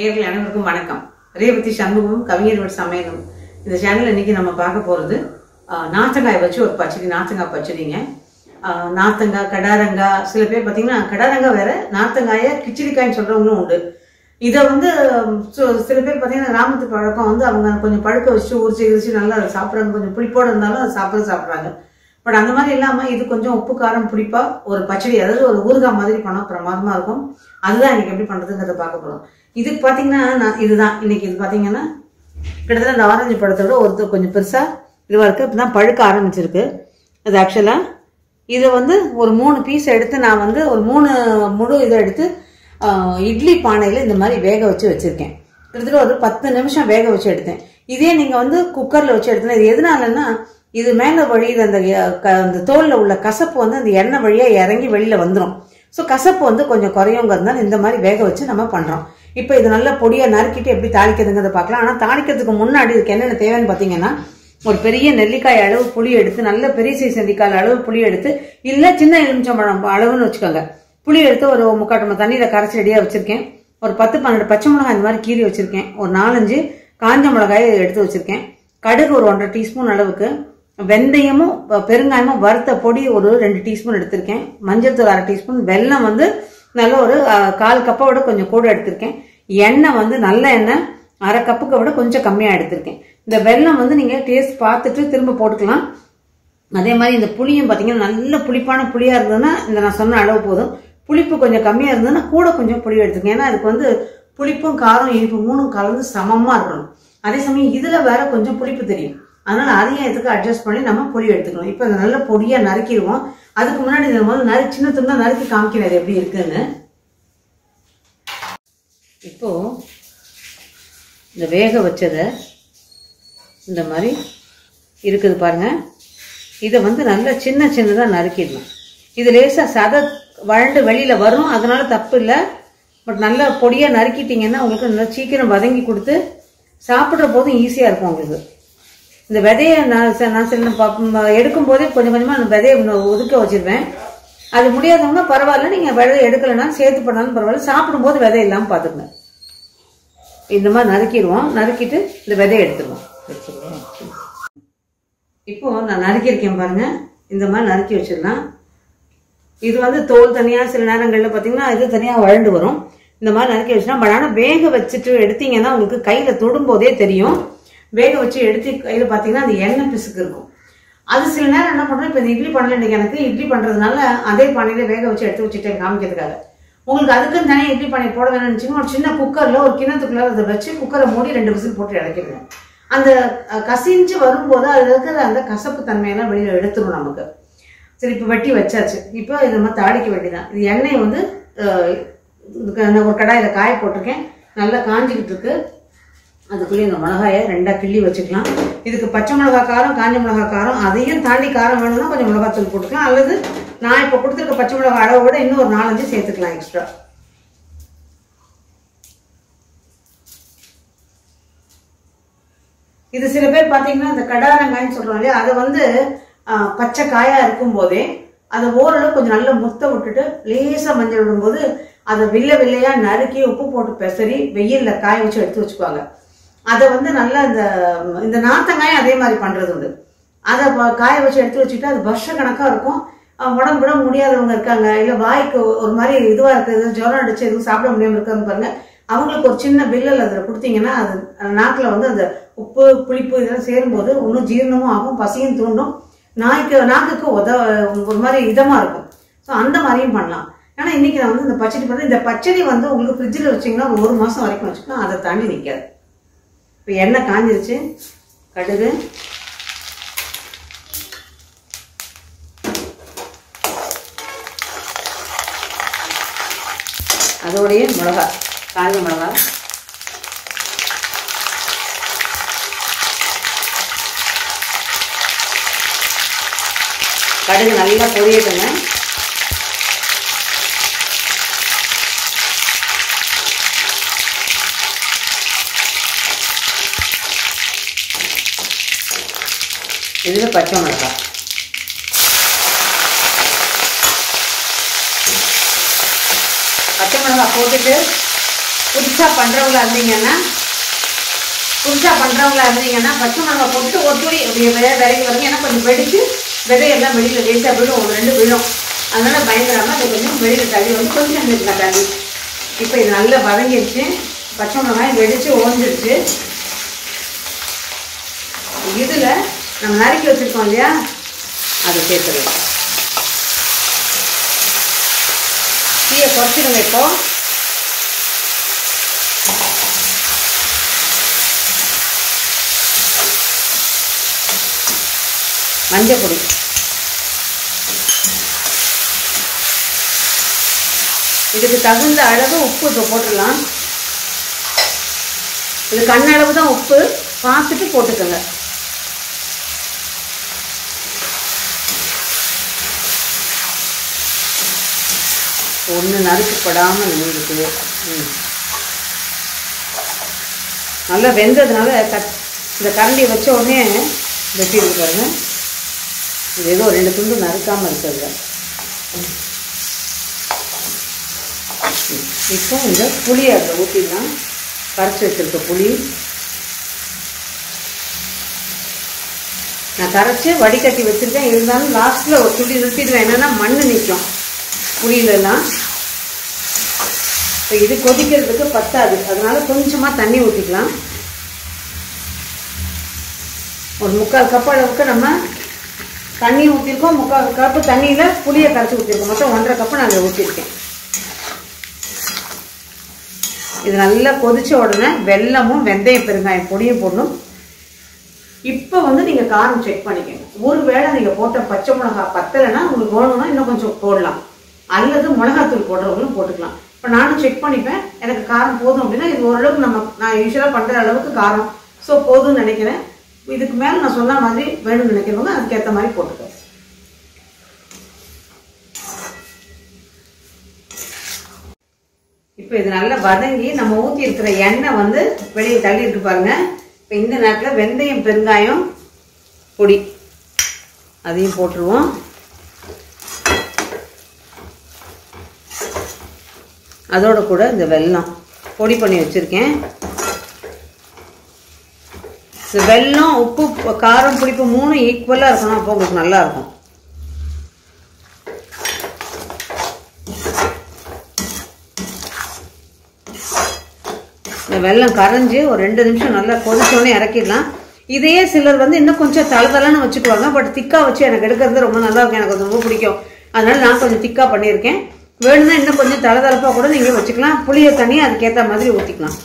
நேர்கள் அனைவருக்கும் வணக்கம் ரேவதி சண்முகம் கவிஞர் சமையலும் இந்த சேனல் இன்னைக்கு நம்ம பார்க்க போறது ஆஹ், நார்த்தங்காய் வச்சு ஒரு பச்சடி நார்த்தங்காய் பச்சடிங்க ஆஹ், நார்த்தங்காய் கடாரங்காய் சில பேர் பார்த்தீங்கன்னா கடாரங்காய் வேற நார்த்தங்காயை கிச்சடிக்காய்ன்னு சொல்றவங்களும் உண்டு இதை வந்து சு- சில பேர் பார்த்தீங்கன்னா கிராமத்து பழக்கம் வந்து அவங்க கொஞ்சம் பழுக்க வச்சு உரிச்சு கிரிச்சு நல்லா அதை சாப்பிட்றாங்க கொஞ்சம் புளிப்போட இருந்தாலும் அதை சாப்பிட சாப்பிட்றாங்க பட் அந்த மாதிரி இல்லாம இது கொஞ்சம் உப்பு காரம் புளிப்பா ஒரு பச்சடி அதாவது ஒரு ஊறுகாய் மாதிரி பண்ணா பிரமாதமா இருக்கும் அதுதான் இன்னைக்கு எப்படி பண்றதுங்கிறத பார்க்க போறோம் இதுக்கு பாத்தீங்கன்னா நான் இதுதான் இன்னைக்கு இது பாத்தீங்கன்னா கிட்டத்தட்ட இந்த ஆரஞ்சு பழத்தோட ஒருத்தர் கொஞ்சம் பெருசா இதுவா இருக்கு இப்பதான் பழுக்க ஆரம்பிச்சிருக்கு அது ஆக்சுவலா இதை வந்து ஒரு மூணு பீஸ் எடுத்து நான் வந்து ஒரு மூணு முழு இதை எடுத்து ஆஹ், இட்லி பானையில இந்த மாதிரி வேக வச்சு வச்சிருக்கேன் கிட்டத்தட்ட ஒரு பத்து நிமிஷம் வேக வச்சு எடுத்தேன் இதே நீங்க வந்து குக்கர்ல வச்சு எடுத்தீங்கன்னா இது எதனாலன்னா இது மேல வழியிற அந்த அஹ், க- அந்த தோல்ல உள்ள கசப்பு வந்து அந்த எண்ணெய் வழியா இறங்கி வெளியில வந்துடும் ஸோ கசப்பு வந்து கொஞ்சம் குறையுங்கிறதுனால இந்த மாதிரி வேக வச்சு நம்ம பண்றோம் இப்போ இது நல்லா பொடியா நறுக்கிட்டு எப்படி தாளிக்கிறதுங்கிறத பார்க்கலாம் ஆனா தாளிக்கிறதுக்கு முன்னாடி இதுக்கு என்னென்ன தேவைன்னு பாத்தீங்கன்னா ஒரு பெரிய நெல்லிக்காய் அளவு புளி எடுத்து நல்ல பெரிய சைஸ் நெல்லிக்காய் அளவு புளி எடுத்து இல்ல சின்ன எலுமிச்சம்பழம் அளவுன்னு வச்சுக்கோங்க புளி எடுத்து ஒரு முக்கால் டம்ளர் தண்ணியில கரைச்சி ரெடியா வச்சிருக்கேன் ஒரு பத்து பன்னெண்டு பச்சை மிளகாய் இந்த மாதிரி கீறி வச்சிருக்கேன் ஒரு நாலஞ்சு காஞ்ச மிளகாய் எடுத்து வச்சிருக்கேன் கடுகு ஒரு ஒன்றரை டீஸ்பூன் அளவுக்கு வெந்தயமும் ப- பெருங்காயமும் வறுத்த பொடி ஒரு ரெண்டு டீஸ்பூன் எடுத்திருக்கேன் மஞ்சள் தூள் அரை டீஸ்பூன் வெல்லம் வந்து நல்ல ஒரு அஹ், கால் கப்பை விட கொஞ்சம் கூட எடுத்திருக்கேன் எண்ணெய் வந்து நல்ல எண்ணெய் அரை கப்புக்கு விட கொஞ்சம் கம்மியா எடுத்திருக்கேன் இந்த வெல்லம் வந்து நீங்க டேஸ்ட் பார்த்துட்டு திரும்ப போட்டுக்கலாம் அதே மாதிரி இந்த புளியும் பார்த்தீங்கன்னா நல்ல புளிப்பான புளியா இருந்ததுன்னா இந்த நான் சொன்ன அளவு போதும் புளிப்பு கொஞ்சம் கம்மியா இருந்ததுன்னா கூட கொஞ்சம் புளி எடுத்துக்கங்க ஏன்னா அதுக்கு வந்து புளிப்பும் காரம் இனிப்பு மூணும் கலந்து சமமா இருக்கணும் அதே சமயம் இதுல வேற கொஞ்சம் புளிப்பு தெரியும் அதனால அதையும் இதுக்கு அட்ஜஸ்ட் பண்ணி நம்ம புளி எடுத்துக்கணும் இப்போ அதை நல்ல பொடியா நறுக்கிடுவோம் அதுக்கு முன்னாடி இந்த முதல்ல நறு சின்ன துண்டா நறுக்கி காமிக்கிறது எப்படி இருக்குன்னு இப்போ இந்த வேக வச்சதை இந்த மாதிரி இருக்குது பாருங்க இதை வந்து நல்லா சின்ன சின்னதாக நறுக்கிடணும் இது லேசாக சத வழண்டு வெளியில் வரும் அதனால தப்பு இல்லை பட் நல்லா பொடியாக நறுக்கிட்டீங்கன்னா உங்களுக்கு நல்லா சீக்கிரம் வதங்கி கொடுத்து சாப்பிட்ற போதும் ஈஸியாக இருக்கும் உங்களுக்கு இந்த விதையை நான் ச- நான் சில ப- எடுக்கும் போதே கொஞ்சம் கொஞ்சமாக அந்த விதையை இன்னும் ஒதுக்க வச்சிருவேன் அது முடியாதவங்க பரவாயில்ல நீங்கள் விதை எடுக்கலைன்னா சேர்த்து பண்ணாலும் பரவாயில்ல சாப்பிடும்போது விதை இல்லாமல் பார்த்துக்குங்க இந்த மாதிரி நறுக்கிடுவோம் நறுக்கிட்டு இந்த விதையை எடுத்துருவோம் இப்போ நான் நறுக்கியிருக்கேன் பாருங்க இந்த மாதிரி நறுக்கி வச்சிடலாம் இது வந்து தோல் தனியா சில நேரங்கள்ல பாத்தீங்கன்னா இது தனியா வழண்டு வரும் இந்த மாதிரி நறுக்கி வச்சுனா பட் ஆனா வேக வச்சுட்டு எடுத்தீங்கன்னா உங்களுக்கு கையில தொடும்போதே தெரியும் வேக வச்சு எடுத்து கையில பாத்தீங்கன்னா அந்த எண்ணெய் பிசுக்கு இருக்கும் அது சில நேரம் என்ன பண்றோம் இப்ப இந்த இட்லி பண்ணல இன்னைக்கு எனக்கு இட்லி பண்றதுனால அதே பானையில வேக வச்சு எடுத்து வச்சுட்டேன் காமிக்கிறதுக்காக உங்களுக்கு அதுக்குன்னு தனியாக இட்லி பானை போட வேணும்னு நினைச்சீங்கன்னா ஒரு சின்ன குக்கர்ல ஒரு கிணத்துக்குள்ள அதை வச்சு குக்கரை மூடி ரெண்டு விசில் போட்டு இறக்கிடுவேன் அந்த அஹ், கசிஞ்சு வரும்போது அதுல இருக்கிற அந்த கசப்பு தன்மையெல்லாம் வெளியில எடுத்துரும் நமக்கு சரி இப்போ வெட்டி வச்சாச்சு இப்போ இது நம்ம தாளிக்க வேண்டியதான் இது எண்ணெய் வந்து அஹ், இதுக்கு நான் ஒரு கடாயில காய போட்டிருக்கேன் நல்லா காஞ்சிக்கிட்டு இருக்கு அதுக்குள்ளே இந்த மிளகாயை ரெண்டா கிள்ளி வச்சுக்கலாம் இதுக்கு பச்சை மிளகாய் காரம் காஞ்ச மிளகாய் காரம் அதையும் தாண்டி காரம் வேணும்னா கொஞ்சம் மிளகாத்தூள் போட்டுக்கலாம் அல்லது நான் இப்போ கொடுத்துருக்க பச்சை மிளகாய் அளவை விட இன்னும் ஒரு நாலஞ்சு சேர்த்துக்கலாம் எக்ஸ்ட்ரா இது சில பேர் பாத்தீங்கன்னா இந்த கடாரங்காய்ன்னு சொல்றோம் இல்லையா அதை வந்து ஆஹ், பச்சை காயா இருக்கும் போதே அதை ஓரளவு கொஞ்சம் நல்லா முத்த விட்டுட்டு லேசா மஞ்சள் விடும்போது அதை வில்ல வில்லையா நறுக்கி உப்பு போட்டு பெசரி வெயில்ல காய வச்சு எடுத்து வச்சுக்குவாங்க அதை வந்து நல்லா இந்த இந்த நாத்தங்காயும் அதே மாதிரி பண்றது உண்டு அதை வ- காய வச்சு எடுத்து வச்சுட்டு அது வருஷ கணக்கா இருக்கும் அஹ் உடம்பு கூட முடியாதவங்க இருக்காங்க இல்ல வாய்க்கு ஒரு மாதிரி இதுவா இருக்குது ஜுரம் அடிச்சு எதுவும் சாப்பிட முடியாம இருக்காங்க பாருங்க அவங்களுக்கு ஒரு சின்ன பில்லல் அதில் கொடுத்தீங்கன்னா அது நாக்கில் வந்து அந்த உப்பு புளிப்பு இதெல்லாம் சேரும்போது இன்னும் ஜீரணமும் ஆகும் பசியும் தூண்டும் நாய்க்கு நாக்குக்கு உத ஒரு மாதிரி இதமா இருக்கும் ஸோ அந்த மாதிரியும் பண்ணலாம் ஏன்னா இன்னைக்கு நான் வந்து இந்த பச்சடி பண்ண இந்த பச்சடி வந்து உங்களுக்கு ஃப்ரிட்ஜில் வச்சீங்கன்னா ஒரு ஒரு மாசம் வரைக்கும் வச்சுக்கலாம் அதை தாண்டி நிற்காது இப்போ எண்ணெய் காஞ்சிருச்சு கடுகு அதோடைய மிளகா காஞ்ச மிளகா கடுகு நல்லா பொரியட்டுங்க இதில் பச்சை மிளகாய் பச்சை மிளகாய் போட்டுட்டு புதுசாக பண்ணுறவங்களா இருந்தீங்கன்னா புதுசாக பண்ணுறவங்களா இருந்தீங்கன்னா பச்சை மிளகா போட்டு ஒரு துளி அப்படியே வே- விலைக்கு வருங்க ஏன்னா கொஞ்சம் வெடிச்சு விதையெல்லாம் வெளியில் வேஸ்ட்டாக விழும் ஒரு ரெண்டு விழும் அதனால பயங்கரமாக அதை கொஞ்சம் வெளியில் தள்ளி வந்து கொஞ்சம் இருந்துக்கலாம் தள்ளி இப்போ இது நல்லா வதங்கிடுச்சு பச்சை மிளகாய் வெடிச்சு ஓஞ்சிடுச்சு இதில் நம்ம நறுக்கி வச்சுருக்கோம் இல்லையா அதை சேர்த்துக்கலாம் தீயை குறைச்சிடுங்க இப்போ மஞ்சள் பொடி இதுக்கு தகுந்த அளவு உப்பு இப்போ போட்டுடலாம் இது கண்ணளவு தான் உப்பு பார்த்துட்டு போட்டுக்கோங்க ஒன்று நறுக்கப்படாமல் நம்மளுக்கு ம் நல்லா வெந்ததுனால கட் இந்த கரண்டியை வச்ச உடனே வெட்டி இருக்கு பாருங்க இது ஏதோ ரெண்டு துண்டு நறுக்காமல் இருக்கிறது இப்போ இந்த புளி அதில் ஊற்றிடலாம் கரைச்சி வச்சிருக்க புளி நான் கரைச்சி வடிகட்டி வச்சிருக்கேன் இருந்தாலும் லாஸ்ட்டில் ஒரு துளி நிறுத்திடுவேன் என்னன்னா மண் நிற்கும் புளியிலலாம் இப்போ இது கொதிக்கிறதுக்கு பத்தாது அதனால கொஞ்சமாக தண்ணி ஊற்றிக்கலாம் ஒரு முக்கால் கப் அளவுக்கு நம்ம தண்ணி ஊற்றிருக்கோம் முக்கால் கப்பு தண்ணியில் புளியை கரைச்சி ஊற்றிருக்கோம் மொத்தம் ஒன்றரை கப்பு நான் அதில் ஊற்றிருக்கேன் இது நல்லா கொதிச்ச உடனே வெல்லமும் வெந்தயம் பெருங்காயம் பொடியும் போடணும் இப்போ வந்து நீங்கள் காரம் செக் பண்ணிக்கங்க ஒருவேளை நீங்கள் போட்ட பச்சை மிளகா பத்தலைன்னா உங்களுக்கு வேணும்னா இன்னும் கொஞ்சம் போடலாம் அல்லது மிளகாத்தூள் போடுறவங்களும் போட்டுக்கலாம் இப்போ நானும் செக் பண்ணிப்பேன் எனக்கு காரம் போதும் அப்படின்னா இது ஓரளவுக்கு நம்ம நான் யூஸ்வலாக பண்ணுற அளவுக்கு காரம் ஸோ போதும்னு நினைக்கிறேன் இதுக்கு மேலே நான் சொன்ன மாதிரி வேணும்னு நினைக்கிறவங்க அதுக்கேற்ற மாதிரி போட்டுக்கோ இப்போ இது நல்லா வதங்கி நம்ம ஊற்றி இருக்கிற எண்ணெய் வந்து வெளியே தள்ளி இருக்கு பாருங்க இப்போ இந்த நேரத்தில் வெந்தயம் பெருங்காயம் பொடி அதையும் போட்டுருவோம் அதோட கூட இந்த வெல்லம் பொடி பண்ணி வச்சுருக்கேன் இந்த வெல்லம் உப்பு காரம் புளிப்பு மூணும் ஈக்குவலாக இருக்கணும் அப்போ உங்களுக்கு நல்லா இருக்கும் இந்த வெல்லம் கரைஞ்சி ஒரு ரெண்டு நிமிஷம் நல்லா கொதிச்சோடனே இறக்கிடலாம் இதையே சிலர் வந்து இன்னும் கொஞ்சம் தளதளன்னு வச்சுக்குவாங்க பட் திக்கா வச்சு எனக்கு எடுக்கிறது ரொம்ப நல்லா இருக்கும் எனக்கு அது ரொம்ப பிடிக்கும் அதனால நான் கொஞ்சம் திக்கா பண்ணியிருக்கேன் வேணும்னா இன்னும் கொஞ்சம் தளதளப்பா கூட நீங்க வச்சுக்கலாம் புளிய தண்ணி அதுக்கேற்ற மாதிரி ஊற்றிக்கலாம்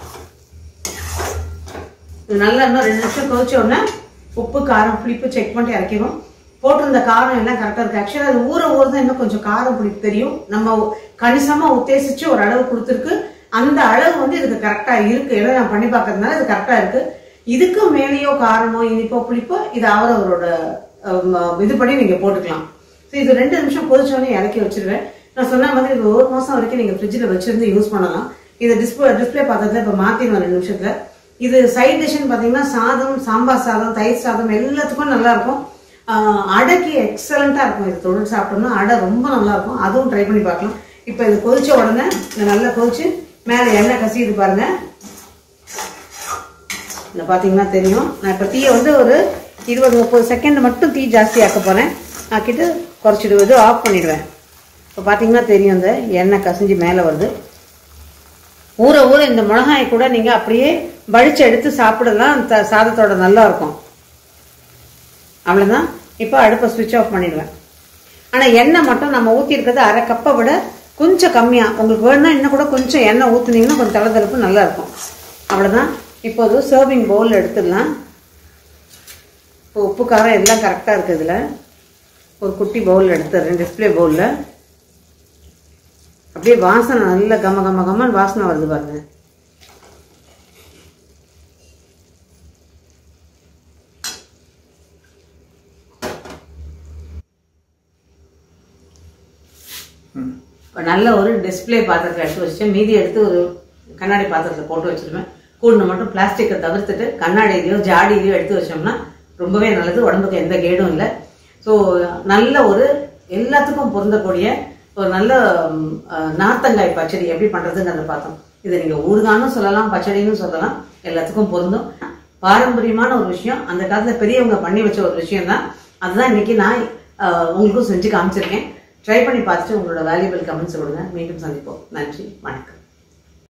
இது நல்லா இன்னும் ரெண்டு நிமிஷம் கொதிச்ச உடனே உப்பு காரம் புளிப்பு செக் பண்ணிட்டு இறக்கிடும் போட்டிருந்த காரம் எல்லாம் கரெக்டாக இருக்கு ஆக்சுவலாக அது ஊற ஊற தான் இன்னும் கொஞ்சம் காரம் புளிப்பு தெரியும் நம்ம கணிசமாக உத்தேசிச்சு ஒரு அளவு கொடுத்துருக்கு அந்த அளவு வந்து இதுக்கு கரெக்டாக இருக்கு ஏன்னா நான் பண்ணி பார்க்கறதுனால இது கரெக்டாக இருக்கு இதுக்கு மேலேயோ காரமோ இனிப்போ புளிப்போ இது அவரவரோட அஹ், இது பண்ணி நீங்கள் போட்டுக்கலாம் ஸோ இது ரெண்டு நிமிஷம் கொதிச்சோடனே இறக்கி வச்சிருவேன் நான் சொன்ன மாதிரி இது ஒரு மாதம் வரைக்கும் நீங்கள் ஃப்ரிட்ஜில் வச்சிருந்து யூஸ் பண்ணலாம் இதை டிஸ்பிளே டிஸ்பிளே பார்த்ததுல இப்போ மாற்றிடுவேன் ரெண்டு நிமிஷத்தில் இது சைட் டிஷ்னு பார்த்தீங்கன்னா சாதம் சாம்பார் சாதம் தயிர் சாதம் எல்லாத்துக்கும் நல்லா இருக்கும் ஆஹ் அடைக்கு எக்ஸலண்ட்டாக இருக்கும் இது தொழில் சாப்பிட்டோம்னா அடை ரொம்ப நல்லா இருக்கும் அதுவும் ட்ரை பண்ணி பார்க்கலாம் இப்போ இது கொதிச்ச உடனே இது நல்லா கொதிச்சு மேலே எண்ணெய் கசியுது பாருங்க இந்த பார்த்தீங்கன்னா தெரியும் நான் இப்போ தீயை வந்து ஒரு இருபது முப்பது செகண்ட் மட்டும் தீ ஜாஸ்தி ஆக்க போகிறேன் ஆக்கிட்டு குறைச்சிடுவது ஆஃப் பண்ணிடுவேன் இப்போ பார்த்தீங்கன்னா தெரியும் இந்த எண்ணெய் கசிஞ்சு மேலே வருது ஊற ஊற இந்த மிளகாய் கூட நீங்கள் அப்படியே வடிச்சு எடுத்து சாப்பிடலாம் த- சாதத்தோட நல்லா இருக்கும் அவ்வளோதான் இப்போ அடுப்பை சுவிட்ச் ஆஃப் பண்ணிடுவேன் ஆனால் எண்ணெய் மட்டும் நம்ம ஊற்றிருக்கிறது அரை கப்பை விட கொஞ்சம் கம்மியாக உங்களுக்கு வேணும்னா இன்னும் கூட கொஞ்சம் எண்ணெய் ஊற்றுனீங்கன்னா கொஞ்சம் தளதளப்பு நல்லா இருக்கும் அவ்வளோதான் இப்போது சர்விங் பவுலில் எடுத்துடலாம் இப்போ உப்பு காரம் எல்லாம் கரெக்டாக இருக்குது இதில் ஒரு குட்டி பவுலில் எடுத்துடுறேன் டிஸ்பிளே பவுலில் அப்படியே வாசனை நல்ல கம கம கமன்னு வாசனை வருது பாருங்க இப்போ நல்ல ஒரு டிஸ்ப்ளே பாத்திரத்தில் எடுத்து வச்சுட்டு மீதி எடுத்து ஒரு கண்ணாடி பாத்திரத்தில் போட்டு வச்சிருவேன் கூடுன மட்டும் பிளாஸ்டிக்கை தவிர்த்துட்டு கண்ணாடியிலையோ ஜாடியிலையோ எடுத்து வச்சோம்னா ரொம்பவே நல்லது உடம்புக்கு எந்த கேடும் இல்லை ஸோ நல்ல ஒரு எல்லாத்துக்கும் பொருந்தக்கூடிய ஒரு நல்ல ம், அஹ், நார்த்தங்காய் பச்சடி எப்படி பண்றதுங்கிறத பார்த்தோம் இதை நீங்க ஊறுகான்னு சொல்லலாம் பச்சடின்னு சொல்லலாம் எல்லாத்துக்கும் பொருந்தும் பாரம்பரியமான ஒரு விஷயம் அந்த காலத்துல பெரியவங்க பண்ணி வச்ச ஒரு விஷயம் தான் அதுதான் இன்னைக்கு நான் ஆஹ், உங்களுக்கும் செஞ்சு காமிச்சிருக்கேன் ட்ரை பண்ணி பார்த்துட்டு உங்களோட வேல்யூபிள் கமெண்ட்ஸ் கொடுங்க மீண்டும் சந்திப்போம் நன்றி வணக்கம்